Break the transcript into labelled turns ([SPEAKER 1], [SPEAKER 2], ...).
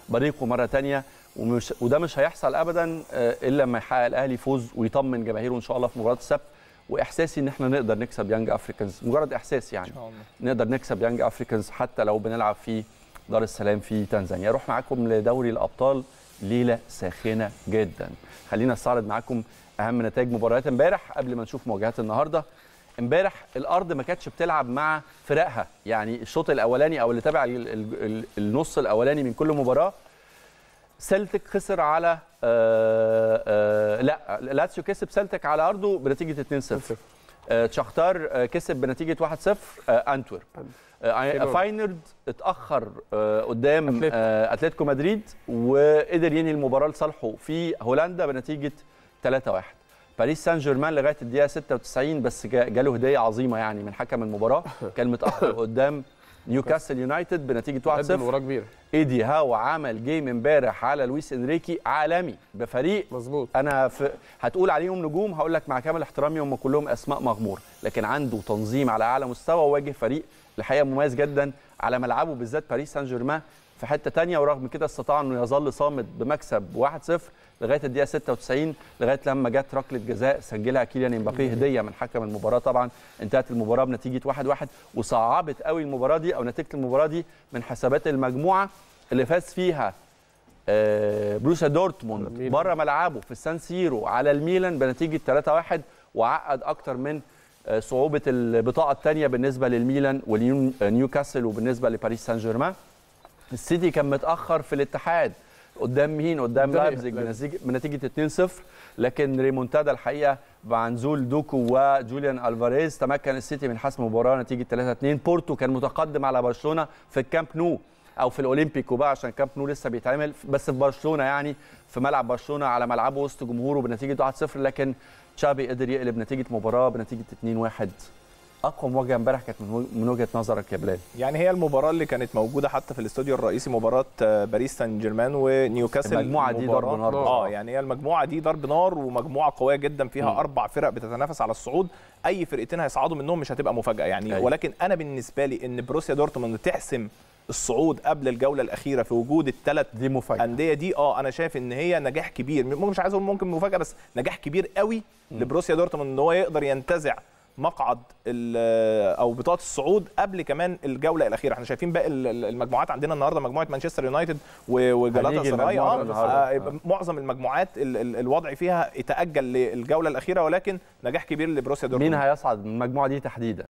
[SPEAKER 1] بريقه مره تانية ومش وده مش هيحصل ابدا آه، الا لما يحقق الاهلي فوز ويطمن جماهيره ان شاء الله في مباراه السبت واحساسي ان احنا نقدر نكسب يانج افريكانز مجرد احساس يعني
[SPEAKER 2] ان شاء الله
[SPEAKER 1] نقدر نكسب يانج افريكانز حتى لو بنلعب في دار السلام في تنزانيا اروح معاكم لدوري الابطال ليله ساخنه جدا خلينا نستعرض معاكم اهم نتائج مباريات امبارح قبل ما نشوف مواجهات النهارده امبارح الارض ما كانتش بتلعب مع فرقها يعني الشوط الاولاني او اللي تابع ال- ال- ال- النص الاولاني من كل مباراه سلتك خسر على آه آه لا لاتسيو كسب سلتك على ارضه بنتيجه 2-0 آه تشختار آه كسب بنتيجه 1-0 آه انتورب آه
[SPEAKER 2] حلو.
[SPEAKER 1] فاينرد اتاخر آه قدام
[SPEAKER 2] أتلتيكو.
[SPEAKER 1] آه اتلتيكو مدريد وقدر ينهي المباراه لصالحه في هولندا بنتيجه 3-1 باريس سان جيرمان لغايه الدقيقه 96 بس جا- جاله هديه عظيمه يعني من حكم المباراه كان متاخر قدام نيوكاسل يونايتد بنتيجه 1-0
[SPEAKER 2] قد المباراه كبيره
[SPEAKER 1] ايدي هاو عمل جيم امبارح على لويس انريكي عالمي بفريق
[SPEAKER 2] مظبوط
[SPEAKER 1] انا في هتقول عليهم نجوم هقول لك مع كامل احترامي هم كلهم اسماء مغمور لكن عنده تنظيم على اعلى مستوى وواجه فريق الحقيقه مميز جدا على ملعبه بالذات باريس سان جيرمان في حته تانية ورغم كده استطاع انه يظل صامد بمكسب 1-0 لغايه الدقيقه 96 لغايه لما جت ركله جزاء سجلها كيليان امبابي هديه من حكم المباراه طبعا انتهت المباراه بنتيجه 1-1 وصعبت قوي المباراه دي او نتيجه المباراه دي من حسابات المجموعه اللي فاز فيها آه، بروسيا دورتموند
[SPEAKER 2] الميلان.
[SPEAKER 1] بره ملعبه في السان سيرو على الميلان بنتيجه 3-1 وعقد اكتر من آه، صعوبه البطاقه الثانيه بالنسبه للميلان ونيوكاسل وبالنسبه لباريس سان جيرمان السيتي كان متاخر في الاتحاد قدام مين قدام
[SPEAKER 2] قدام
[SPEAKER 1] لايبزيج
[SPEAKER 2] لايبزيج.
[SPEAKER 1] بنتيجة- بنتيجه 2-0 لكن ريمونتادا الحقيقه مع نزول دوكو وجوليان الفاريز تمكن السيتي من حسم المباراه نتيجه 3-2 بورتو كان متقدم على برشلونه في الكامب نو او في الاولمبيكو بقى عشان كامب نو لسه بيتعمل بس في برشلونه يعني في ملعب برشلونه على ملعبه وسط جمهوره بنتيجه 1-0 لكن تشابي قدر يقلب نتيجه مباراه بنتيجه 2-1 اقوى مواجهه امبارح كانت من وج- من وجهه نظرك يا بلال
[SPEAKER 3] يعني هي المباراة اللي كانت موجودة حتى في الاستوديو الرئيسي مباراة آه، باريس سان جيرمان ونيوكاسل
[SPEAKER 1] المجموعة دي
[SPEAKER 3] مباراة-
[SPEAKER 1] ضرب نار
[SPEAKER 3] اه يعني هي المجموعة دي ضرب نار ومجموعة قوية جدا فيها
[SPEAKER 1] مم.
[SPEAKER 3] أربع فرق بتتنافس على الصعود أي فرقتين هيصعدوا منهم مش هتبقى مفاجأة يعني
[SPEAKER 1] أيوة.
[SPEAKER 3] ولكن أنا بالنسبة لي إن بروسيا دورتموند تحسم الصعود قبل الجولة الأخيرة في وجود الثلاث
[SPEAKER 1] دي مفاجاه
[SPEAKER 3] الانديه دي اه انا شايف ان هي نجاح كبير م- مش عايز اقول ممكن مفاجاه بس نجاح كبير قوي لبروسيا دورتموند ان هو يقدر ينتزع مقعد ال- او بطاقه الصعود قبل كمان الجوله الاخيره احنا شايفين باقي ال- ال- المجموعات عندنا النهارده مجموعه مانشستر يونايتد و- وجلاتا
[SPEAKER 1] هنيجي
[SPEAKER 3] سراي
[SPEAKER 1] المجموعة
[SPEAKER 3] اه
[SPEAKER 1] النهاردة.
[SPEAKER 3] آه، يبقى معظم المجموعات ال- ال- الوضع فيها اتاجل للجوله الاخيره ولكن نجاح كبير لبروسيا
[SPEAKER 1] مين
[SPEAKER 3] دورتموند
[SPEAKER 1] هيصعد من المجموعه دي تحديدا